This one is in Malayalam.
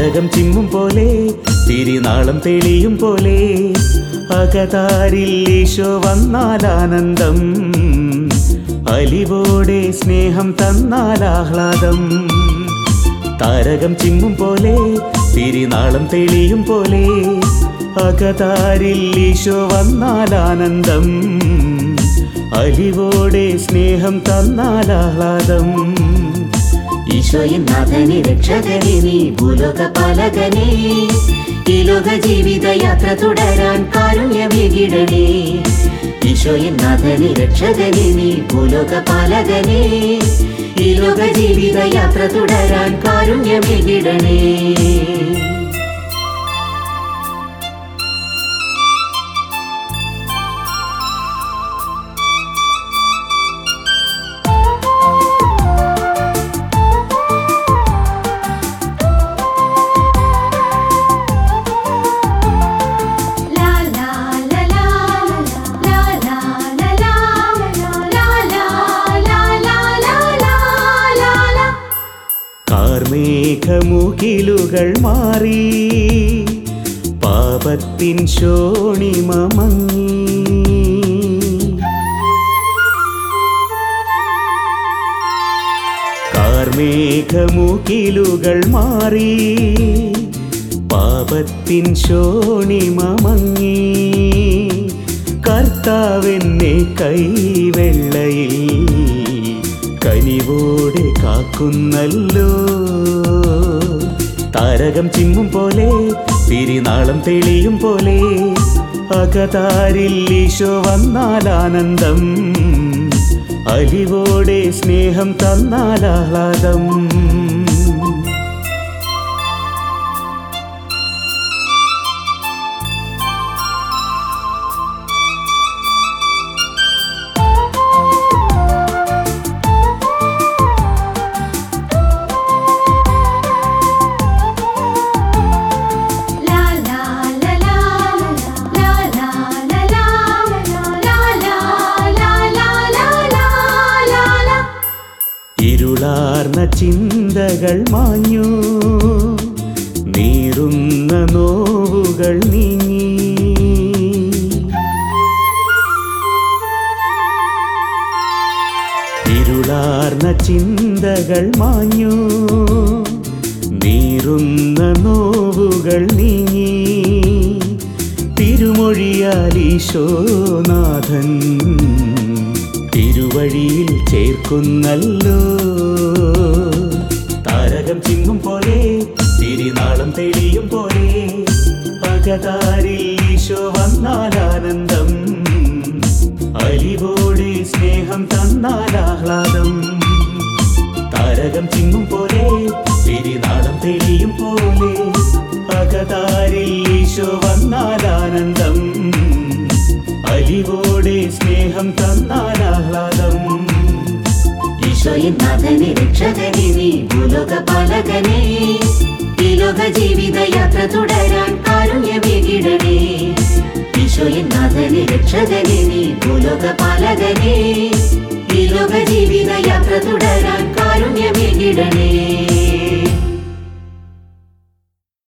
താരകം ചിമ്മും പോലെ തിരിനാളം തെളിയും പോലെ അകതാരിൽ ഈശോ വന്നാൽ ആനന്ദം അലിവോടെ സ്നേഹം തന്നാൽ ആഹ്ലാദം താരകം ചിമ്മും പോലെ തിരിനാളം തെളിയും പോലെ അകതാരിൽ ഈശോ വന്നാൽ ആനന്ദം അലിവോടെ സ്നേഹം തന്നാൽ ആഹ്ലാദം ഈശോയിൻ നാഥനെ രക്ഷകനെ നീ ഭൂലോക പാലകനെ ഈ ലോക ജീവിത യാത്ര തുടരാൻ കാരുണ്യമേകിടണേ ഈശോയിൻ നാഥനെ രക്ഷകനെ നീ ഭൂലോക പാലകനെ ഈ ലോക ജീവിത യാത്ര തുടരാൻ കാരുണ്യമേകിടണേ La la la la la la la la la la la la la la la la കാർമേഘമുകിലുകൾ മാറി പാപത്തിൻ ശോണിമ മങ്ങി കാർമേഘമുകിലുകൾ മാറി പാപത്തിൻ ശോണിമ മങ്ങി കർത്താവെന്നെ കൈവെള്ളയിൽ കനിവോടെ കാക്കുന്നല്ലോ താരകം ചിമ്മും പോലെ തിരിനാളം തെളിയും പോലെ അകതാരിൽ ഈശോ വന്നാൽ ആനന്ദം അലിവോടെ സ്നേഹം തന്നാൽ ആഹ്ലാദം La la la la la la la la la la la la la la la ഇരുളാർന്ന ചിന്തകൾ മാഞ്ഞു നീറുന്ന നോവുകൾ നീങ്ങി ഇരുളാർന്ന ചിന്തകൾ മാഞ്ഞു നീറുന്ന നോവുകൾ നീങ്ങി തിരുമൊഴിയാൽ ഈശോനാഥൻ തിരുവഴിയിൽ ചേർക്കുന്നല്ലോ താരകം ചിങ്ങും പോലെ തിരിനാളം തെളിയും പോലെ അകതാരിൽ ഈശോ വന്നാൽ ആനന്ദം അലിവോടെ സ്നേഹം തന്നാൽ ആഹ്ലാദം താരകം ചിങ്ങും പോലെ തിരിനാളം തെളിയും പോലെ അകതാരിൽ ഈശോ വന്നാൽ ആനന്ദം അലിവോടെ സ്നേഹം തന്നാൽ ആഹ്ലാദം ഈശോയിൻ നാഥനെ രക്ഷകനെ നീ ഭൂലോക പാലകനെ ഈ ലോക ജീവിത യാത്ര തുടരാൻ കാരുണ്യമേകിടണേ ഈശോയിൻ നാഥനെ രക്ഷകനെ നീ ഭൂലോക പാലകനെ ഈ ലോക ജീവിത യാത്ര തുടരാൻ കാരുണ്യമേകിടണേ